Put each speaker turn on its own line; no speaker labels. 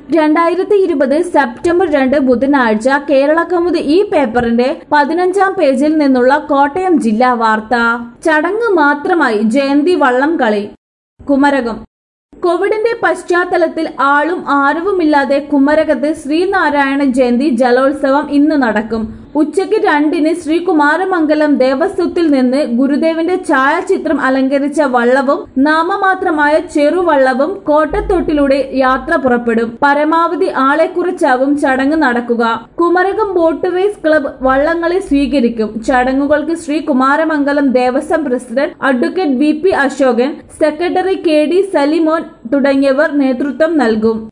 രണ്ടായിരത്തി ഇരുപത് സെപ്റ്റംബർ രണ്ട് ബുധനാഴ്ച കേരള കൗമുദി ഈ പേപ്പറിന്റെ പതിനഞ്ചാം പേജിൽ നിന്നുള്ള കോട്ടയം ജില്ലാ വാർത്ത ചടങ്ങ് മാത്രമായി ജയന്തി വള്ളം കളി കുമരകം കോവിഡിന്റെ പശ്ചാത്തലത്തിൽ ആളും ആരവുമില്ലാതെ കുമരകത്ത് ശ്രീനാരായണ ജയന്തി ജലോത്സവം ഇന്ന് നടക്കും ഉച്ചയ്ക്ക് രണ്ടിന് ശ്രീകുമാരമംഗലം ദേവസ്വത്തിൽ നിന്ന് ഗുരുദേവന്റെ ഛായാചിത്രം അലങ്കരിച്ച വള്ളവും നാമമാത്രമായ ചെറുവള്ളവും കോട്ടത്തൊട്ടിലൂടെ യാത്ര പുറപ്പെടും പരമാവധി ആളെക്കുറിച്ചാവും ചടങ്ങ് നടക്കുക കുമരകം ബോട്ട്വേസ് ക്ലബ് വള്ളങ്ങളെ സ്വീകരിക്കും ചടങ്ങുകൾക്ക് Sreekumaramangalam Devaswom president advocate V P Ashokan secretary K D Salimon തുടങ്ങിയവർ നേതൃത്വം നൽകും